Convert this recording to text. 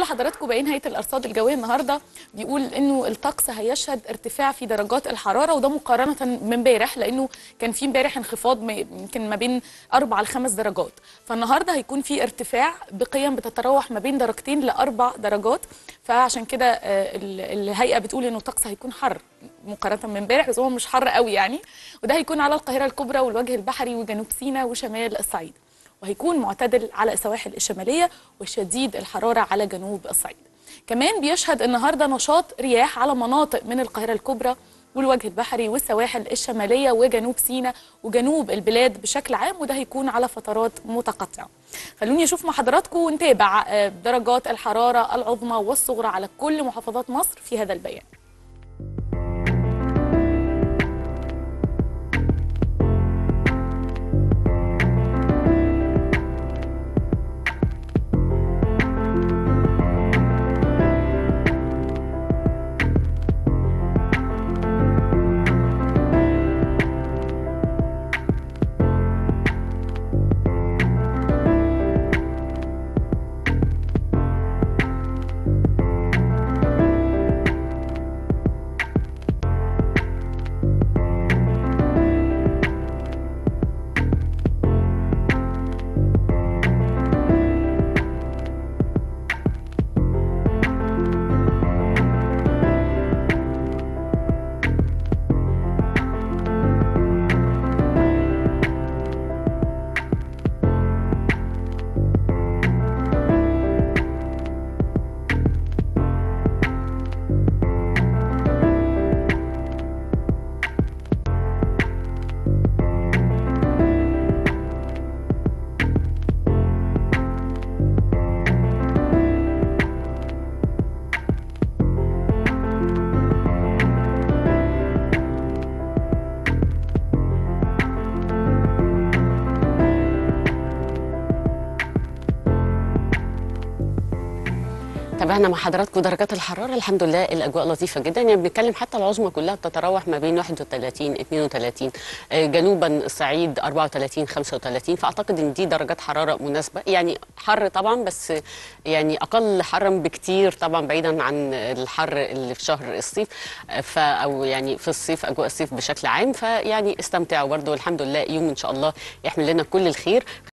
لحضراتكم بيان هيئه الارصاد الجويه النهارده بيقول انه الطقس هيشهد ارتفاع في درجات الحراره وده مقارنه بامبارح لانه كان في امبارح انخفاض ما- يمكن ما بين اربع لخمس درجات فالنهارده هيكون في ارتفاع بقيم بتتراوح ما بين درجتين لاربع درجات فعشان كده آه، ال- الهيئه بتقول انه الطقس هيكون حر مقارنه بامبارح بس هو مش حر قوي يعني وده هيكون على القاهره الكبرى والوجه البحري وجنوب سيناء وشمال الصعيد وهيكون معتدل على السواحل الشماليه وشديد الحراره على جنوب الصعيد كمان بيشهد النهارده نشاط رياح على مناطق من القاهره الكبرى والوجه البحري والسواحل الشماليه وجنوب سيناء وجنوب البلاد بشكل عام وده هيكون على فترات متقطعه. خلوني اشوف مع حضراتكم ونتابع آه، درجات الحراره العظمى والصغرى على كل محافظات مصر في هذا البيان. تابعنا مع حضراتكم درجات الحراره الحمد لله الاجواء لطيفه جدا يعني بنتكلم حتى العظمى كلها بتتراوح ما بين 31 32 آه، جنوبا الصعيد 34 35 فاعتقد ان دي درجات حراره مناسبه يعني حر طبعا بس يعني اقل حرا بكتير طبعا بعيدا عن الحر اللي في شهر الصيف آه، ف او يعني في الصيف اجواء الصيف بشكل عام فيعني استمتعوا برضه والحمد لله يوم ان شاء الله يحمل لنا كل الخير